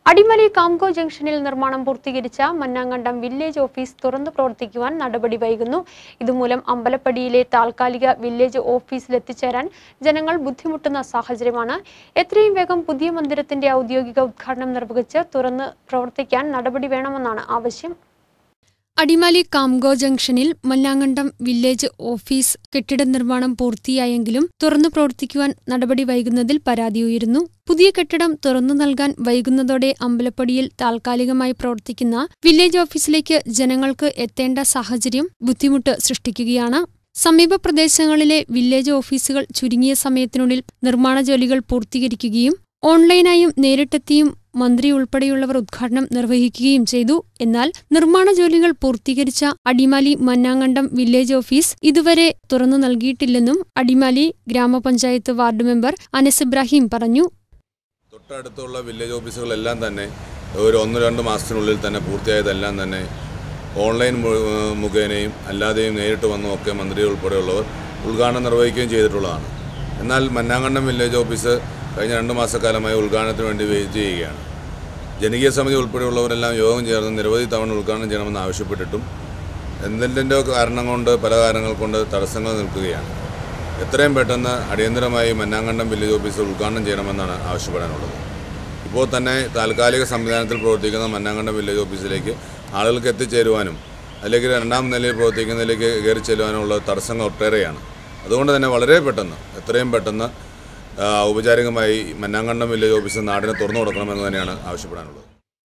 അടിമലി കാംകോ ജംഗ്ഷനിൽ നിർമ്മാണം പൂർത്തീകരിച്ച മന്നാങ്കണ്ടം വില്ലേജ് ഓഫീസ് തുറന്നു പ്രവർത്തിക്കുവാൻ നടപടി വൈകുന്നു ഇതുമൂലം അമ്പലപ്പടിയിലെ താൽക്കാലിക വില്ലേജ് ഓഫീസിലെത്തിച്ചേരാൻ ജനങ്ങൾ ബുദ്ധിമുട്ടുന്ന സാഹചര്യമാണ് എത്രയും വേഗം പുതിയ മന്ദിരത്തിന്റെ ഔദ്യോഗിക ഉദ്ഘാടനം നിർവഹിച്ച് തുറന്ന് പ്രവർത്തിക്കാൻ നടപടി വേണമെന്നാണ് ആവശ്യം അടിമാലി കാംഗോ ജംഗ്ഷനിൽ മല്ലാങ്കണ്ടം വില്ലേജ് ഓഫീസ് കെട്ടിട നിർമ്മാണം പൂർത്തിയായെങ്കിലും തുറന്നു പ്രവർത്തിക്കുവാൻ നടപടി വൈകുന്നതിൽ പരാതി ഉയരുന്നു പുതിയ കെട്ടിടം തുറന്നു നൽകാൻ വൈകുന്നതോടെ അമ്പലപ്പടിയിൽ താൽക്കാലികമായി പ്രവർത്തിക്കുന്ന വില്ലേജ് ഓഫീസിലേക്ക് ജനങ്ങൾക്ക് എത്തേണ്ട സാഹചര്യം ബുദ്ധിമുട്ട് സൃഷ്ടിക്കുകയാണ് സമീപ പ്രദേശങ്ങളിലെ വില്ലേജ് ഓഫീസുകൾ ചുരുങ്ങിയ സമയത്തിനുള്ളിൽ നിർമ്മാണ ജോലികൾ പൂർത്തീകരിക്കുകയും ഓൺലൈനായും നേരിട്ടെത്തിയും മന്ത്രി ഉൾപ്പെടെയുള്ളവർ ഉദ്ഘാടനം നിർവഹിക്കുകയും ചെയ്തു എന്നാൽ നിർമ്മാണ ജോലികൾ പൂർത്തീകരിച്ച അടിമാലി മന്നാങ്കണ്ടം വില്ലേജ് ഓഫീസ് ഇതുവരെ തുറന്നു നൽകിയിട്ടില്ലെന്നും അടിമാലി ഗ്രാമപഞ്ചായത്ത് വാർഡ് മെമ്പർ അനസ് ഇബ്രാഹിം പറഞ്ഞു തൊട്ടടുത്തുള്ള വില്ലേജ് ഓഫീസുകളെല്ലാം തന്നെ ഒരു ഒന്ന് രണ്ട് മാസത്തിനുള്ളിൽ തന്നെ പൂർത്തിയായതെല്ലാം തന്നെ ഓൺലൈൻ മു- മുഖേനയും അല്ലാതെയും നേരിട്ട് വന്നും ഒക്കെ മന്ത്രി ഉൾപ്പെടെയുള്ളവർ ഉദ്ഘാടനം നിർവഹിക്കുകയും ചെയ്തിട്ടുള്ളതാണ് എന്നാൽ മന്നാങ്കണ്ടം വില്ലേജ് ഓഫീസ് കഴിഞ്ഞ രണ്ട് മാസക്കാലമായി ഉദ്ഘാടനത്തിന് വേണ്ടി വെയിറ്റ് ചെയ്യുകയാണ് ജനകീയ സമിതി ഉൾപ്പെടെയുള്ളവരെല്ലാം യോഗം ചേർന്ന് നിരവധി തവണ ഉദ്ഘാടനം ചെയ്യണമെന്ന് ആവശ്യപ്പെട്ടിട്ടും എന്തെന്തിൻ്റെ കാരണം കൊണ്ട് പല കാരണങ്ങൾ കൊണ്ട് തടസ്സങ്ങൾ നിൽക്കുകയാണ് എത്രയും പെട്ടെന്ന് അടിയന്തരമായി മന്നാങ്കണ്ടം വില്ലേജ് ഓഫീസ് ഉദ്ഘാടനം ചെയ്യണമെന്നാണ് ആവശ്യപ്പെടാനുള്ളത് ഇപ്പോൾ തന്നെ താൽക്കാലിക സംവിധാനത്തിൽ പ്രവർത്തിക്കുന്ന മന്നാങ്കണ്ടം വില്ലേജ് ഓഫീസിലേക്ക് ആളുകൾക്ക് എത്തിച്ചേരുവാനും അല്ലെങ്കിൽ രണ്ടാം നിലയിൽ പ്രവർത്തിക്കുന്നതിലേക്ക് കയറി ചെല്ലുവാനുമുള്ള തടസ്സങ്ങൾ ഒട്ടേറെയാണ് അതുകൊണ്ട് തന്നെ വളരെ പെട്ടെന്ന് എത്രയും പെട്ടെന്ന് ആ, ഔപചാരികമായി മന്നാങ്കണ്ടം വില്ലേജ് ഓഫീസ് നാടിന് തുറന്നു കൊടുക്കണമെന്ന് തന്നെയാണ് ആവശ്യപ്പെടാനുള്ളത്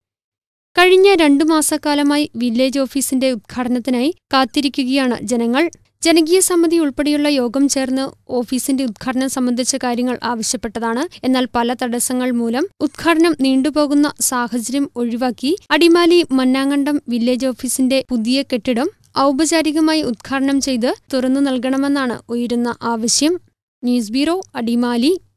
കഴിഞ്ഞ രണ്ടു മാസക്കാലമായി വില്ലേജ് ഓഫീസിന്റെ ഉദ്ഘാടനത്തിനായി കാത്തിരിക്കുകയാണ് ജനങ്ങൾ ജനകീയ സമിതി ഉൾപ്പെടെയുള്ള യോഗം ചേർന്ന് ഓഫീസിന്റെ ഉദ്ഘാടനം സംബന്ധിച്ച കാര്യങ്ങൾ ആവശ്യപ്പെട്ടതാണ് എന്നാൽ പല തടസ്സങ്ങൾ മൂലം ഉദ്ഘാടനം നീണ്ടുപോകുന്ന സാഹചര്യം ഒഴിവാക്കി അടിമാലി മന്നാങ്കണ്ടം വില്ലേജ് ഓഫീസിന്റെ പുതിയ കെട്ടിടം ഔപചാരികമായി ഉദ്ഘാടനം ചെയ്ത് തുറന്നു നൽകണമെന്നാണ് ഉയരുന്ന ആവശ്യം ന്യൂസ് ബ്യൂറോ അടിമാലി